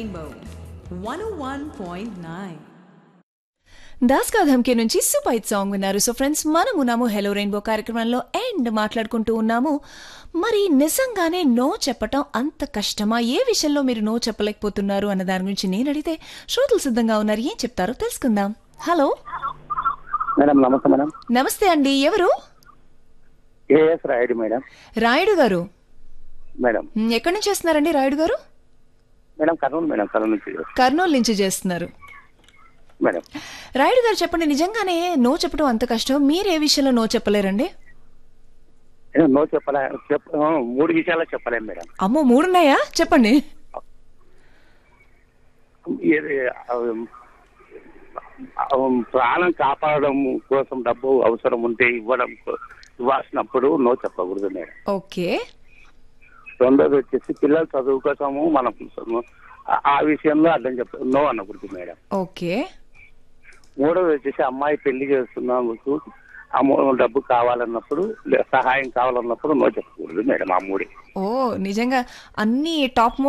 Rainbow 101.9. Das Ka Dhamki నుంచి super hit song విన్నారు so friends మనము ఉన్నాము హెలో రెయిన్బో కార్యక్రమంలో అండ్ మాట్లాడుకుంటూ ఉన్నాము మరి నిజంగానే నో చెప్పటం అంత కష్టమా ఏ విషయంలో మీరు నో చెప్పలేకపోతున్నారు అన్న దాని గురించి నేను అడిగితే శ్రోతలు సిద్ధంగా ఉన్నారు ఏం చెప్తారో తెలుసుకుందాం హలో మేడం నమస్తే మేడం నమస్తే అండి ఎవరు ఏఎస్ రాయుడు మేడం రాయుడు గారు మేడం మ్, ఎక్కడి నుంచి చేస్తున్నారండి రాయుడు గారు మేడం కర్నూలు మేడం కర్నూలు నుంచి కర్నూలు నుంచి చేస్తున్నారు మేడం రాయుడు గారు చెప్పండి నిజంగానే నో చెప్పడం అంత కష్టం మీరు ఏ విషయంలో నో చెప్పలేరండి ఏం నో చెప్పలే చెప్ప ఆ, మూడు విషయాలు చెప్పలేం మేడం అమ్మో మూడున్నాయా చెప్పండి ఏది ఆ, ఆ, ప్రాణం కాపాడడం కోసం డబ్బు అవసరం ఉంటే ఇవ్వడం కో- ఇవ్వాల్సినప్పుడు నో చెప్పకూడదు మేడం ఓకే రెండోది వచ్చేసి పిల్లల చదువు కోసము మనం ఆ- ఆ విషయంలో అర్థం చెప్ప నో అనకూడదు మేడం ఓకే మూడోది వచ్చేసి అమ్మాయి పెళ్లి చేస్తున్నందుకు అమౌ డబ్బు కావాలన్నప్పుడు లే- సహాయం కావాలన్నప్పుడు నో చెప్పకూడదు మేడం ఆ మూడే ఓ నిజంగా అన్ని టాప్